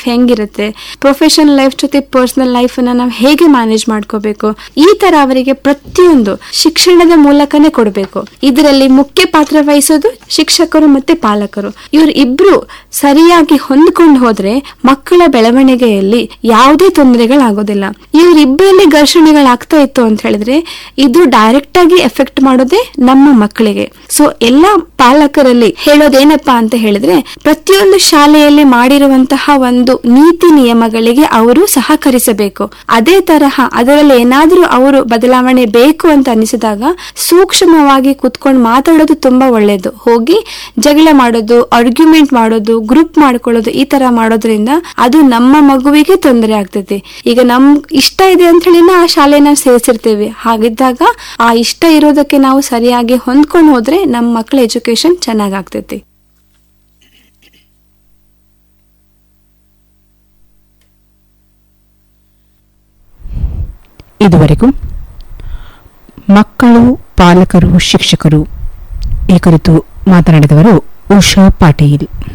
life ಹೆಂಗಿರುತ್ತೆ professional life ಜೊತೆ personal life ಅನ್ನ ನಾವು ಹೇಗೆ ಮ್ಯಾನೇಜ್ ಮಾಡ್ಕೋಬೇಕು ಈ ತರ ಅವರಿಗೆ ಪ್ರತಿಯೊಂದು ಶಿಕ್ಷಣದ ಮೂಲಕನೇ ಕೊಡಬೇಕು ಇದರಲ್ಲಿ ಮುಖ್ಯ ಪಾತ್ರ ವಹಿಸೋದು ಶಿಕ್ಷಕರು ಮತ್ತೆ ಪಾಲಕರು ಇವ್ರು ಇಬ್ರು ಸರಿಯಾಗಿ ಹೊಂದ್ಕೊಂಡು ಹೋದ್ರೆ ಮಕ್ಕಳ ಬೆಳವಣಿಗೆಯಲ್ಲಿ ಯಾವುದೇ ತೊಂದರೆಗಳಾಗೋದಿಲ್ಲ ಇವರಿಬ್ಬರಲ್ಲಿ ಘರ್ಷಣೆಗಳಾಗ್ತಾ ಇತ್ತು ಅಂತ ಹೇಳಿದ್ರೆ ಇದು ಡೈರೆಕ್ಟ್ ಆಗಿ ಎಫೆಕ್ಟ್ ಮಾಡೋದೇ ನಮ್ಮ ಮಕ್ಕಳಿಗೆ ಸೊ ಎಲ್ಲಾ ಪಾಲಕರಲ್ಲಿ ಹೇಳೋದೇನಪ್ಪಾ ಅಂತ ಹೇಳಿದ್ರೆ ಪ್ರತಿಯೊಂದು ಶಾಲೆಯಲ್ಲಿ ಮಾಡಿರುವಂತಹ ಒಂದು ನೀತಿ ನಿಯಮಗಳಿಗೆ ಅವರು ಸಹಕರಿಸಬೇಕು ಅದೇ ತರಹ ಅದರಲ್ಲಿ ಏನಾದ್ರೂ ಅವರು ಬದಲಾವಣೆ ಬೇಕು ಅಂತ ಅನಿಸಿದಾಗ ಸೂಕ್ಷ್ಮವಾಗಿ ಕುತ್ಕೊಂಡು ಮಾತಾಡೋದು ತುಂಬಾ ಒಳ್ಳೇದು ಹೋಗಿ ಜಗಳ ಮಾಡೋದು ಆರ್ಗ್ಯುಮೆಂಟ್ ಮಾಡೋದು ಗ್ರೂಪ್ ಮಾಡ್ಕೊಳ್ಳೋದು ಈ ತರ ಮಾಡೋದ್ರಿಂದ ಅದು ನಮ್ಮ ಮಗುವಿಗೆ ತೊಂದರೆ ಆಗ್ತೈತಿ ಈಗ ನಮ್ ಇಷ್ಟ ಇದೆ ಅಂತ ಹೇಳಿ ಆ ಶಾಲೆನ ಸೇರಿಸಿರ್ತೇವೆ ಹಾಗಿದ್ದಾಗ ಆ ಇಷ್ಟ ಇರೋದಕ್ಕೆ ನಾವು ಸರಿಯಾಗಿ ಹೊಂದ್ಕೊಂಡು ಹೋದ್ರೆ ನಮ್ಮ ಮಕ್ಕಳ ಎಜುಕೇಶನ್ ಚೆನ್ನಾಗಾಗ್ತೈತಿ ಇದುವರೆಗೂ ಮಕ್ಕಳು ಪಾಲಕರು ಶಿಕ್ಷಕರು ಈ ಕುರಿತು ಮಾತನಾಡಿದವರು ಉಷಾ ಪಾಟೀಲ್